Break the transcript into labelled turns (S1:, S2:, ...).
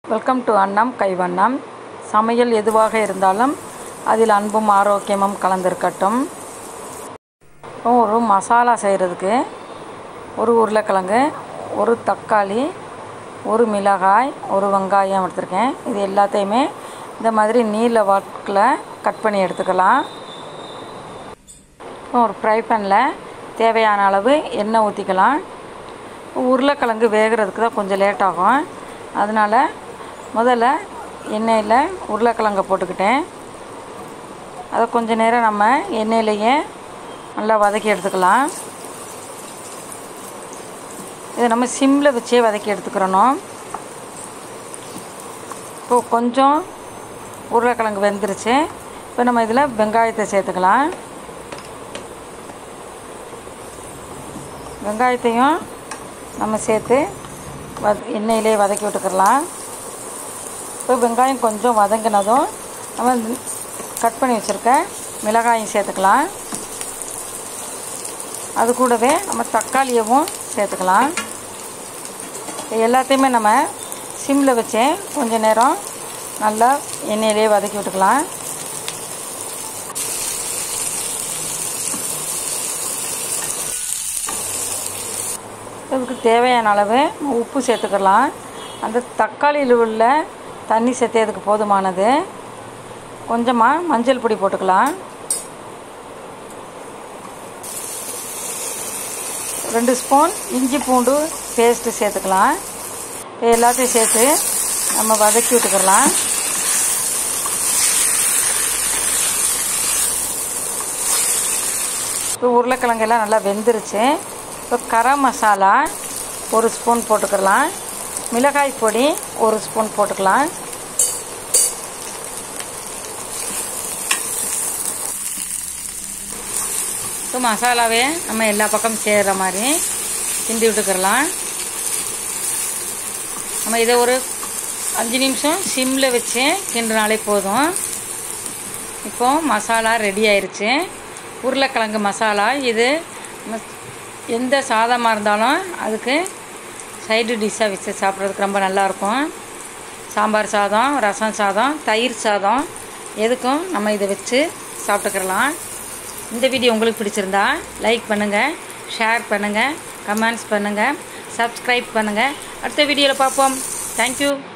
S1: welcome to அன்னம் கைவண்ணம் சமையல் எதுவாக இருந்தாலும் அதில் அன்பும் ஆரோக்கியமும் கலந்திருக்கட்டும் இப்போ ஒரு மசாலா செய்கிறதுக்கு ஒரு உருளைக்கிழங்கு ஒரு தக்காளி ஒரு மிளகாய் ஒரு வெங்காயம் எடுத்திருக்கேன் இது எல்லாத்தையுமே இந்த மாதிரி நீல வாக்கில் கட் பண்ணி எடுத்துக்கலாம் இப்போ ஒரு ஃப்ரை பேனில் தேவையான அளவு எண்ணெய் ஊற்றிக்கலாம் உருளைக்கிழங்கு வேகிறதுக்கு தான் கொஞ்சம் லேட் ஆகும் அதனால் முதல்ல எண்ணெயில் உருளைக்கிழங்கை போட்டுக்கிட்டேன் அதை கொஞ்ச நேரம் நம்ம எண்ணெயிலேயே நல்லா வதக்கி எடுத்துக்கலாம் இதை நம்ம சிம்மில் வச்சே வதக்கி எடுத்துக்கிறணும் இப்போது கொஞ்சம் உருளைக்கிழங்கு வெந்துருச்சு இப்போ நம்ம இதில் வெங்காயத்தை சேர்த்துக்கலாம் வெங்காயத்தையும் நம்ம சேர்த்து வத எண்ணெயிலே வதக்கி விட்டுக்கிறலாம் இப்போ வெங்காயம் கொஞ்சம் வதங்கினதும் நம்ம கட் பண்ணி வச்சுருக்க மிளகாயும் சேர்த்துக்கலாம் அது கூடவே நம்ம தக்காளியவும் சேர்த்துக்கலாம் எல்லாத்தையுமே நம்ம சிம்மில் வச்சே கொஞ்சம் நேரம் நல்லா எண்ணெயிலே வதக்கி விட்டுக்கலாம் இதுக்கு தேவையான அளவு உப்பு சேர்த்துக்கலாம் அந்த தக்காளியில் உள்ள தண்ணி சேர்த்ததுக்கு போதுமானது கொஞ்சமாக மஞ்சள் பொடி போட்டுக்கலாம் ரெண்டு ஸ்பூன் இஞ்சி பூண்டு பேஸ்ட்டு சேர்த்துக்கலாம் எல்லாத்தையும் சேர்த்து நம்ம வதக்கி விட்டுக்கலாம் இப்போ உருளைக்கிழங்கெல்லாம் நல்லா வெந்துருச்சு இப்போ கரம் மசாலா ஒரு ஸ்பூன் போட்டுக்கலாம் மிளகாய் பொடி ஒரு ஸ்பூன் போட்டுக்கலாம் இப்போ மசாலாவே நம்ம எல்லா பக்கம் சேர்கிற மாதிரி கிண்டி விட்டுக்கிறலாம் நம்ம இதை ஒரு அஞ்சு நிமிஷம் சிம்மில் வச்சு கிண்டுனாலே போதும் இப்போ மசாலா ரெடி ஆயிடுச்சு உருளைக்கிழங்கு மசாலா இது எந்த சாதமாக இருந்தாலும் அதுக்கு சைடு டிஷ்ஷாக வச்சு சாப்பிட்றதுக்கு ரொம்ப நல்லாயிருக்கும் சாம்பார் சாதம் ரசம் சாதம் தயிர் சாதம் எதுக்கும் நம்ம இதை வச்சு சாப்பிட்டுக்கிறலாம் இந்த வீடியோ உங்களுக்கு பிடிச்சிருந்தா லைக் பண்ணுங்கள் ஷேர் பண்ணுங்கள் கமெண்ட்ஸ் பண்ணுங்கள் சப்ஸ்கிரைப் பண்ணுங்கள் அடுத்த வீடியோவில் பார்ப்போம் தேங்க்யூ